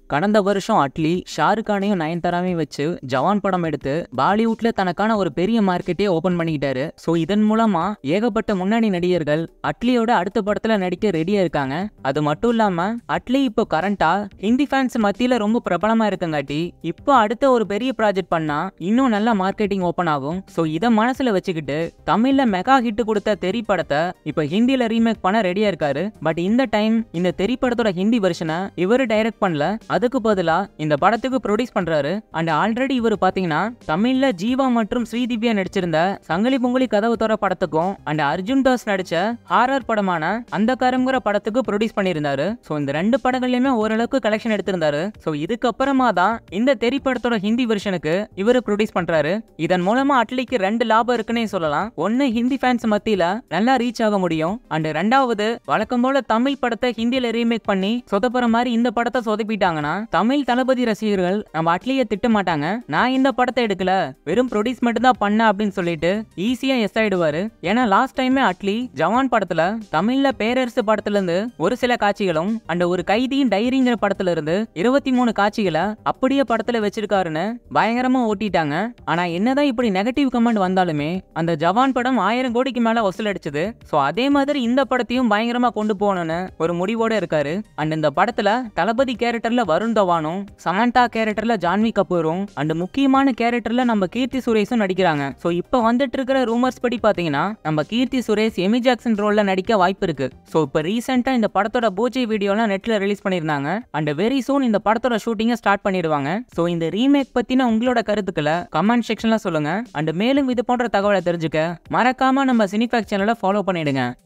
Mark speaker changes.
Speaker 1: கடந்த வருஷம் அட்லி ஷாருக் கானையும் நயன்தாராவையும் வச்சு ஜவான் படம் எடுத்து பாலிவுட்ல தனக்கான ஒரு பெரிய மார்க்கெட்டே ஓபன் பண்ணிக்கிட்டாரு ஸோ இதன் மூலமா ஏகப்பட்ட முன்னணி நடிகர்கள் அட்லியோட அடுத்த படத்துல நடிக்க ரெடியா இருக்காங்க அது மட்டும் இல்லாம அட்லி இப்போ கரண்டா ஹிந்தி ஃபேன்ஸ் மத்தியில ரொம்ப பிரபலமா இருக்கங்காட்டி இப்போ அடுத்த ஒரு பெரிய ப்ராஜெக்ட் பண்ணா இன்னும் நல்ல மார்க்கெட்டிங் ஓபன் ஆகும் ஸோ இதை மனசுல வச்சுக்கிட்டு தமிழ்ல மெகா ஹிட் கொடுத்த தெரி படத்தை இப்போ ஹிந்தில ரீமேக் பண்ண ரெடியா இருக்காரு பட் இந்த டைம் இந்த தெரி படத்தோட ஹிந்தி வெர்ஷனை இவரு டைரக்ட் பண்ணல அதுக்கு பதிலா இந்த படத்துக்கு ப்ரொடியூஸ் பண்றாரு அண்ட் ஆல்ரெடி இவர் பாத்தீங்கன்னா தமிழ்ல ஜீவா மற்றும் ஸ்ரீதிவ்யா நடிச்சிருந்த சங்கிலி பொங்கலி கதவு தோற படத்துக்கும் அண்ட் அர்ஜுன் தாஸ் நடிச்ச ஹாரர் படமான அந்த காரம்ங்கிற படத்துக்கு ப்ரொடியூஸ் பண்ணியிருந்தாரு ஸோ இந்த ரெண்டு படங்கள்லயுமே ஓரளவுக்கு கலெக்ஷன் எடுத்திருந்தாரு ஸோ இதுக்கப்புறமா தான் இந்த தெரி படத்தோட ஹிந்தி வெர்ஷனுக்கு இவர் ப்ரொடியூஸ் பண்றாரு இதன் மூலமா அட்லிக்கு ரெண்டு லாபம் இருக்குன்னே சொல்லலாம் ஒன்னு ஹிந்தி ஃபேன்ஸ் மத்தியில நல்லா ரீச் ஆக முடியும் அண்ட் ரெண்டாவது வழக்கம் போல தமிழ் படத்தை ஹிந்தியில ரீமேக் பண்ணி சொதப்புற மாதிரி இந்த படத்தை சொதப்பிட்டாங்கன்னா தமிழ் தளபதி ரசிகர்கள் நம்ம அட்லியை திட்ட மாட்டாங்க நான் இந்த படத்தை எடுக்கல வெறும் ப்ரொடியூஸ் மட்டும் தான் பண்ண அப்படின்னு சொல்லிட்டு ஈஸியா எஸ் ஆயிடுவாரு ஏன்னா லாஸ்ட் டைமே அட்லி ஜவான் படத்துல தமிழ்ல பேரரசு படத்துல இருந்து ஒரு சில காட்சிகளும் அண்ட் ஒரு கைதியின் டைரிங்கிற படத்துல இருந்து இருபத்தி மூணு காட்சிகளை அப்படியே படத்துல வச்சிருக்காருன்னு பயங்கரமா ஓட்டிட்டாங்க ஆனா என்னதான் இப்படி நெகட்டிவ் கமெண்ட் வந்தாலுமே அந்த ஜவான் படம் ஆயிரம் கோடிக்கு மேல வசூல் அடிச்சது ஸோ அதே மாதிரி இந்த படத்தையும் பயங்கரமா கொண்டு போகணும்னு ஒரு முடிவோட இருக்காரு அண்ட் இந்த படத்துல தளபதி கேரக்டர்ல வருண் தவானும் சமந்தா கேரக்டர்ல ஜான்வி கபூரும் அண்ட் முக்கியமான கேரக்டர்ல நம்ம கீர்த்தி சுரேஷும் நடிக்கிறாங்க ஸோ இப்போ வந்துட்டு இருக்கிற ரூமர்ஸ் படி பாத்தீங்கன்னா நம்ம கீர்த்தி சுரேஷ் எமி ஜாக்சன் ரோல்ல நடிக்க வாய்ப்பு இருக்கு ஸோ இப்போ ரீசெண்டா இந்த படத்தோட பூஜை வீடியோலாம் நெட்ல ரிலீஸ் பண்ணியிருந்தாங்க அண்ட் வெரி சூன் இந்த படத்தோட ஷூட்டிங்கை ஸ்டார்ட் பண்ணிடுவாங்க ஸோ இந்த ரீமேக் பத்தின உங்களோட கருத்துக்களை கமெண்ட் செக்ஷன்ல சொல்லுங்க அண்ட் மேலும் இது போன்ற தகவலை தெரிஞ்சுக்க மறக்காம நம்ம சினிஃபேக் சேனலை ஃபாலோ பண்ணிடுங்க